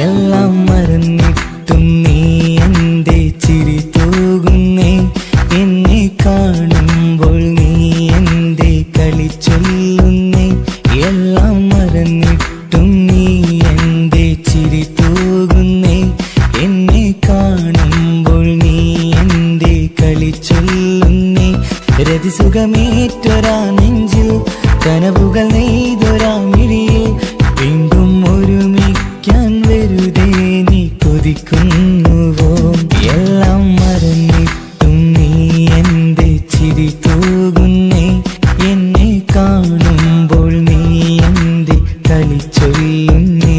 എല്ലാം മറന്നിട്ടും നീ എന്റെ ചിരി തൂകുന്നേ എന്നെ കാണുമ്പോൾ നീ എന്റെ കളി ചൊല്ലുന്നേ എല്ലാം മറന്നിട്ടും നീ എന്റെ ചിരി തൂകുന്നേ എന്നെ കാണുമ്പോൾ നീ എന്റെ കളി ചൊല്ലുന്നേ രതിസുഖമേറ്റൊരാ നെഞ്ചിൽ കനവുകൾ നെയ്തൊരാ മിഴിയിൽ വീണ്ടും ഒരുമിക്കാൻ വെറുതെ നീ കൊതിക്കുന്നുവോ എല്ലാം മറന്നിട്ടും നീ എന്റെ ചിരി തൂകുന്നേ എന്നെ കാണുമ്പോൾ നീ എന്റെ കളി ചൊല്ലുന്നേ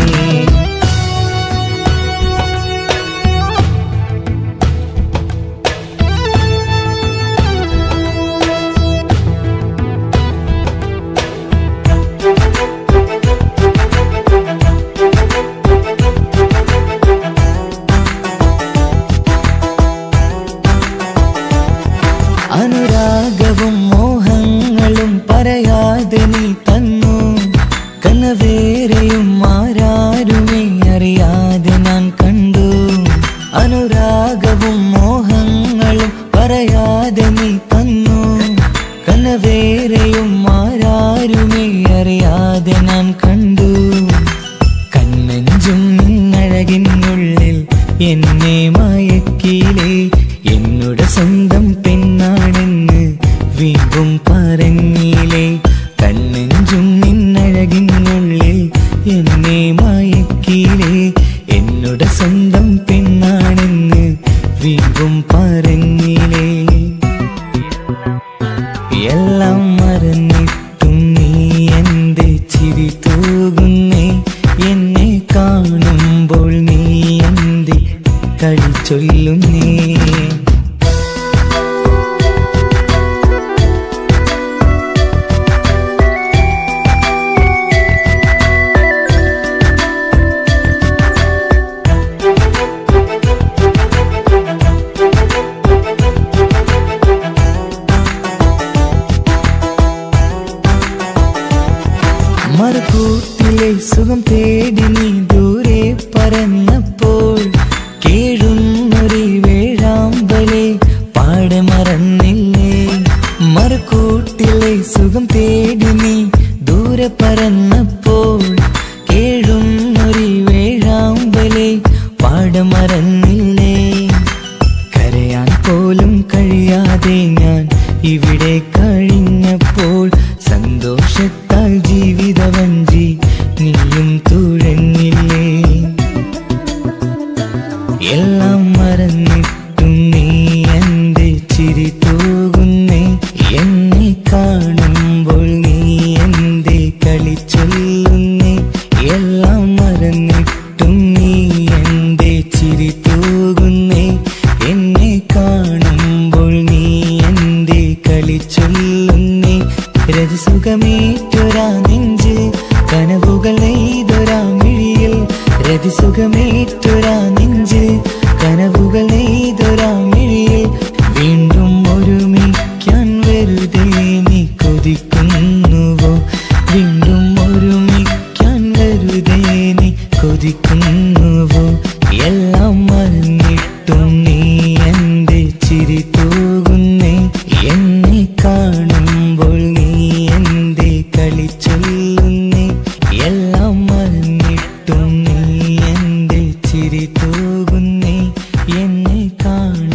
അനുരാഗവും മോഹങ്ങളും പറയാതെ നീ തന്നു കനവേറെയും ആരാരുമേ അറിയാതെ ഞാൻ കണ്ടു അനുരാഗവും മോഹങ്ങളും പറയാതെ നീ തന്നു കനവേറെയും ആരാരുമേ അറിയാതെ ഞാൻ കണ്ടു കണ്ണഞ്ചും നിന്നഴകിനുള്ളിൽ എന്നെ മയക്കിയിലേ എന്നോട് സ്വന്തം പെണ്ണാണെന്ന് വീണ്ടും പറഞ്ഞില്ലേ കണ്ണഞ്ചും നിന്നഴകിനുള്ളിൽ എന്നെ മയക്കിയിലേ എന്നോട് സ്വന്തം പെണ്ണാണെന്ന് വീണ്ടും പറഞ്ഞില്ലേ എല്ലാം മറന്നിട്ടും നീ എന്റെ ചിരി തൂകുന്നേ എന്നെ കാണുമ്പോൾ നീ എന്റെ കളി ചൊല്ലുന്നേ മറുകൂട്ടിലെ സുഖം തേടി നീ ദൂരെ പറന്നപ്പോൾ കേഴുന്നൊരു വേഴാമ്പലെ പാടെ മറന്നില്ലേ മറുകൂട്ടിലെ സുഖം തേടി നീ ദൂരെ പറന്നപ്പോൾ കേഴുന്നൊരു വേഴാമ്പലെ പാടെ മറന്നില്ലേ കരയാൻ പോലും കഴിയാതെ ഞാൻ ഇവിടെ കഴിഞ്ഞപ്പോൾ സന്തോഷത്താൽ ജീവിതവഞ്ചി നീയും തുഴഞ്ഞില്ലേ എല്ലാം മറന്നിട്ടും നീ എന്റെ ചിരി തൂകുന്നേ എന്നെ കാണുമ്പോൾ നീ എന്റെ കളി ചൊല്ലുന്നേ എല്ലാം മറന്നിട്ടും നീ എന്റെ ചിരി തൂകുന്നേ എന്നെ കാണുമ്പോൾ നീ എന്റെ കളി ചൊല്ലുന്നേ രതിസുഖമേറ്റൊരാ നെഞ്ചിൽ കനവുകൾ നെയ്തൊരാ മിഴിയിൽ രതിസുഖമേറ്റൊരാ നെഞ്ചിൽ കനവുകൾ നെയ്തൊരാ മിഴിയിൽ വീണ്ടും ഒരുമിക്കാൻ വെറുതെ നീ കൊതിക്കുന്നുവോ വീണ്ടും ഒരുമിക്കാൻ വെറുതെ നീ കൊതിക്കുന്നുവോ എല്ലാം മറന്നിട്ടും നീ എന്റെ ചിരി തൂകുന്നേ എന്നെ കാണുമ്പോൾ നീ എന്റെ കളി ചൊല്ലുന്നേ എല്ലാം മറന്നിട്ടും നീ എന്റെ ചിരി തൂകുന്നേ എന്നെ കാണും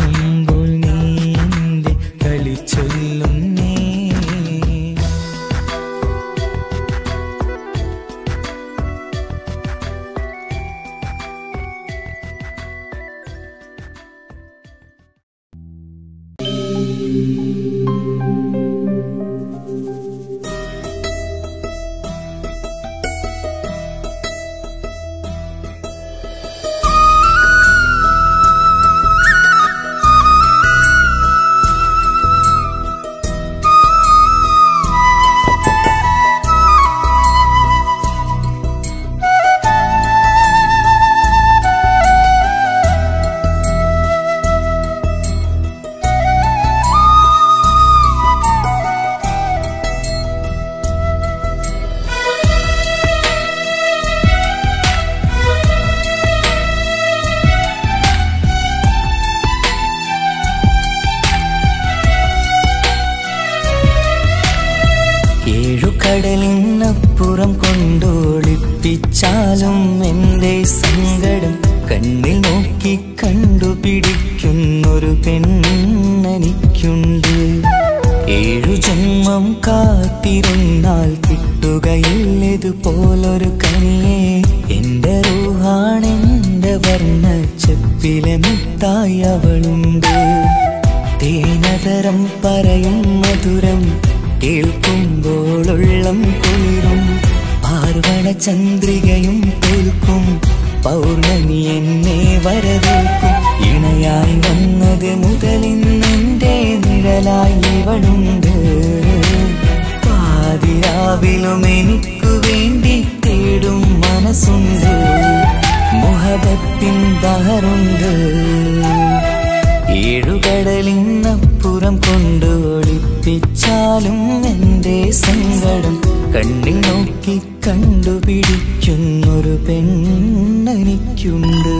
കാത്തിരുന്നാൽ കിട്ടുകയില്ലതുപോലൊരു കനിയെ എന്റെ റൂഹാണെന്റെ വർണ്ണ ചെപ്പിലെ മുത്തായി അവളുണ്ട് തേനതരം പറയും മധുരം കേൾക്കുമ്പോളുള്ളം കുളിരും പാർവണ ചന്ദ്രികയും തോൽക്കും പൗർണമി എന്നെ വരവേൽക്കും ഇണയായി വന്നത് മുതലിന്നെന്റെ നിഴലായി ഇവളുണ്ട് പാതിരാവിലും എനിക്കു വേണ്ടി തേടും മനസ്സുണ്ട് മുഹബത്തിൻ ബഹറുണ്ട് ഏഴുകടലിനപ്പുറം കൊണ്ട് ഒളിപ്പിച്ചാലും എന്റെ സങ്കടം കണ്ണിൽ നോക്കി കണ്ടുപിടിക്കുന്നൊരു പെണ്ണെനിക്കുണ്ട്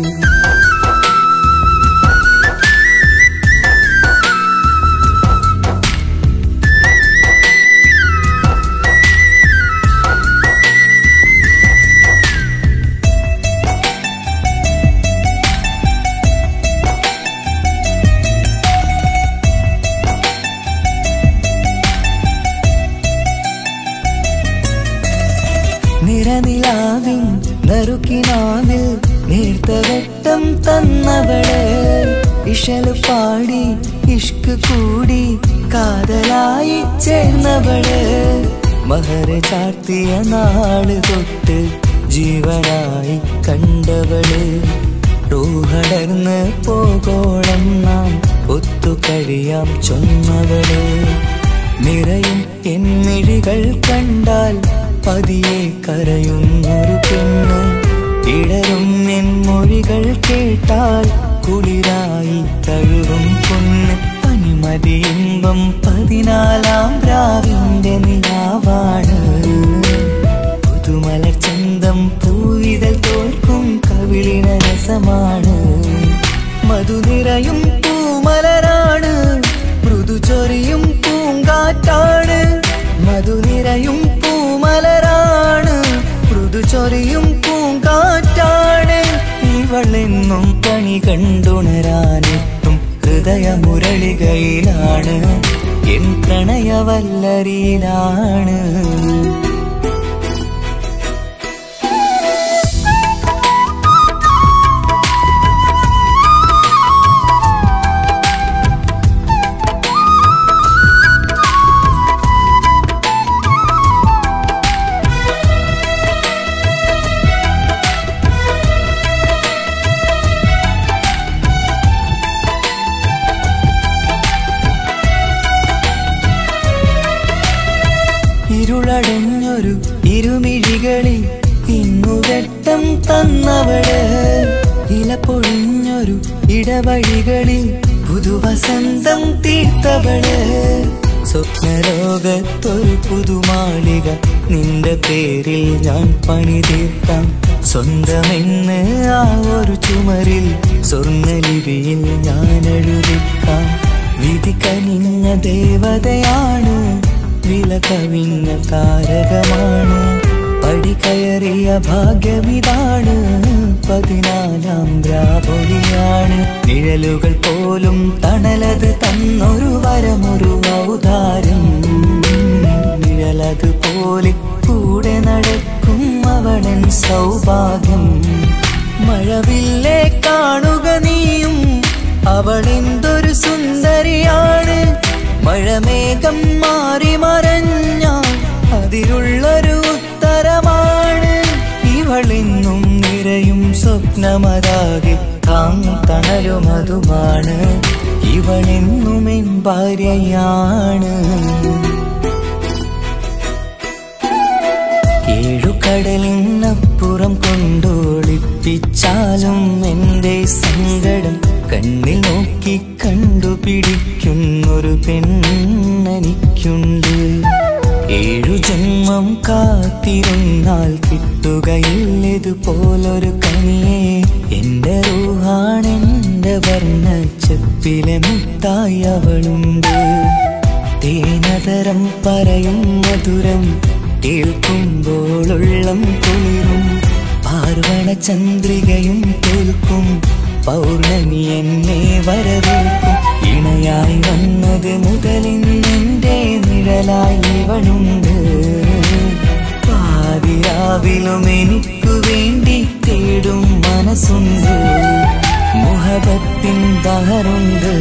നിറനിലാവിൻ നറുക്കിനാവിൽ നേർത്ത വെട്ടം തന്നവള് ഇഷല് പാടി ഇഷ്ക് കൂടി കാതലായി ചേർന്നവള് മഹര ചാർത്തിയ നാള് തൊട്ട് ജീവനായി കണ്ടവള് റൂഹടർന്ന് പോകോളം നാം ഒത്തു കഴിയാം ചൊന്നവള് നിറയും എന്നിഴികൾ കണ്ടാൽ പതിയെ കരയുന്നൊരു പെണ്ണ് ഇടരും എൻ മൊഴികൾ കേട്ടാൽ കുളിരായി തഴുകും പൊന്ന് പനിമതിയിമ്പം പതിനാലാം രാവിന്റെ നിലാവാണ് പുതുമല ചന്തം പൂവിതൽ തോൽക്കും കവിളിന രസമാണ് മധുനിറയും പൂമലരാണ് മൃദു ചൊരിയും പൂങ്കാറ്റാണ് മധുനിറയും പൂമലരാണ് മൃദു ചൊരിയും പൂങ്കാറ്റാണ് ഇവളെന്നും പണി കണ്ടുണരാനെത്തും ഹൃദയമുരളികയിലാണ് എൻ പ്രണയവല്ലരിയിലാണ് ഇരുളടഞ്ഞൊരു ഇരുമിഴികളിൽ ഇന്നു വെട്ടം തന്നവള് ഇല പൊഴിഞ്ഞൊരു ഇടവഴികളിൽ പുതുവസന്തം തീർത്തവള് സ്വപ്നലോകത്തൊരു പുതുമാളിക നിന്റെ പേരിൽ ഞാൻ പണി തീർക്കാം സ്വന്തമെന്ന് ആ ഒരു ചുമരിൽ സ്വർണ്ണലിപിയിൽ ഞാൻ എഴുതിക്കാം വിധി കനിഞ്ഞ ദേവതയാണ് വില കവിഞ്ഞ താരകമാണ് പടി കയറിയ ഭാഗ്യമിതാണ് പതിനാലാം ദ്രാപൊലിയാണ് നിഴലുകൾ പോലും തണലത് തന്നൊരു വരമൊരു ഔദാരം നിഴലത് പോലെ കൂടെ നടക്കും അവളൻ സൗഭാഗ്യം മഴവില്ലേ കാണുക നീയും അവളെന്തൊരു സുന്ദരിയാണ് മഴമേഘം മാറി മറഞ്ഞാൽ അതിലുള്ളൊരു ഉത്തരമാണ് ഇവളെന്നും നിറയും സ്വപ്നമതാകെ താങ്ങും തണലുമതുമാണ് ഇവളെന്നും എൻ ഭാര്യയാണ് ഏഴുകടലിനപ്പുറം കൊണ്ടോളിപ്പിച്ചാലും എന്റെ സങ്കടം കണ്ണിൽ നോക്കി കണ്ടുപിടിക്കുന്നൊരു പെണ്ണെനിക്കുണ്ട് ഏഴു ജന്മം കാത്തിരുന്നാൽ കിട്ടുകയില്ലതുപോലൊരു കനിയെ എന്റെ റൂഹാണെന്റെ വർണ്ണ ചെപ്പിലെ മുത്തായി അവളുണ്ട് തേനതരം പറയും മധുരം കേൾക്കുമ്പോളുള്ളം കുളിരും പാർവണ ചന്ദ്രികയും തോൽക്കും പൗർണമി എന്നെ വരവേൽക്കും ഇണയായി വന്നത് മുതലിന്നെന്റെ നിഴലായി ഇവളുണ്ട് പാതിരാവിലും എനിക്കു വേണ്ടി തേടും മനസ്സുണ്ട് മുഹബത്തിൻ ദഹറുണ്ട്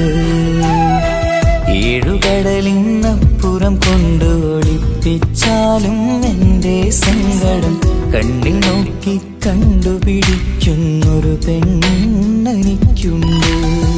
ഏഴുകടലിനപ്പുറം കൊണ്ട് ഒളിപ്പിച്ചാലും എന്റെ സങ്കടം കണ്ണിൽ നോക്കി കണ്ടുപിടിക്കുന്നൊരു പെണ്ണെനിക്കുണ്ട്